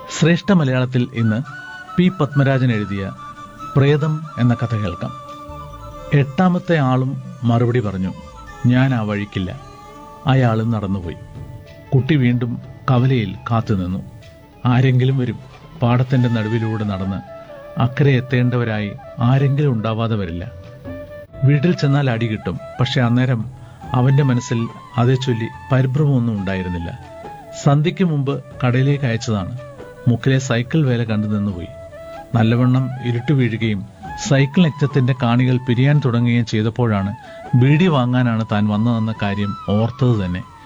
ശ്രേഷ്ഠ മലയാളത്തിൽ ഇന്ന് പി പത്മരാജൻ എഴുതിയ പ്രേതം എന്ന കഥ കേൾക്കാം എട്ടാമത്തെ ആളും മറുപടി പറഞ്ഞു ഞാൻ ആ വഴിക്കില്ല അയാളും നടന്നുപോയി കുട്ടി വീണ്ടും കവലയിൽ കാത്തുനിന്നു ആരെങ്കിലും വരും പാടത്തിന്റെ നടുവിലൂടെ നടന്ന് അക്കരെ എത്തേണ്ടവരായി ആരെങ്കിലും ഉണ്ടാവാതെ വരില്ല വീട്ടിൽ ചെന്നാൽ അടി കിട്ടും പക്ഷെ അന്നേരം അവന്റെ മനസ്സിൽ അതേ ചൊല്ലി പരിഭ്രമമൊന്നും ഉണ്ടായിരുന്നില്ല സന്ധ്യയ്ക്ക് മുമ്പ് കടയിലേക്ക് അയച്ചതാണ് മുക്കിലെ സൈക്കിൾ വേല കണ്ടു നിന്നുപോയി നല്ലവണ്ണം ഇരുട്ട് വീഴുകയും സൈക്കിൾ യജ്ഞത്തിന്റെ കാണികൾ പിരിയാൻ തുടങ്ങുകയും ചെയ്തപ്പോഴാണ് ബീഡി വാങ്ങാനാണ് താൻ വന്നതെന്ന കാര്യം ഓർത്തത് തന്നെ